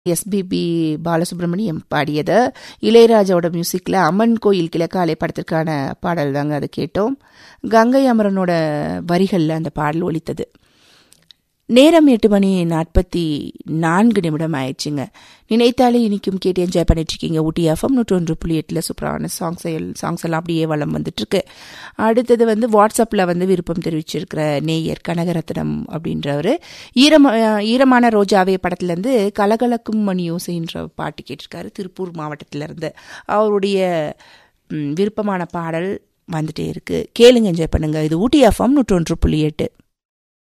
SPB Balasubramaniam பாடியது இளையராஜாவோட மியூசிக்கில் அம்மன் கோயில் கிழக்காலை படத்திற்கான பாடல் தாங்க அது கேட்டோம் கங்கை அமரனோட வரிகளில் அந்த பாடல் ஒலித்தது நேரம் எட்டு மணி நாற்பத்தி நான்கு நிமிடம் ஆயிடுச்சுங்க நினைத்தாலே இனிக்கும் கேட்டு என்ஜாய் பண்ணிட்டு இருக்கீங்க ஊட்டி எஃப்எம் நூற்றொன்று புள்ளி எட்டில் சூப்பரான சாங்ஸ் சாங்ஸ் எல்லாம் அப்படியே வளம் வந்துட்டு இருக்கு அடுத்தது வந்து வாட்ஸ்அப்பில் வந்து விருப்பம் தெரிவிச்சிருக்கிற நேயர் கனகரத்னம் அப்படின்றவர் ஈரம ஈரமான ரோஜாவே படத்துலேருந்து கலகலக்கும் மணி யோசைன்ற பாட்டு கேட்டிருக்காரு திருப்பூர் மாவட்டத்திலேருந்து அவருடைய விருப்பமான பாடல் வந்துட்டே இருக்கு கேளுங்க என்ஜாய் பண்ணுங்க இது ஊட்டி எஃப்எம் நூற்றொன்று புள்ளி எட்டு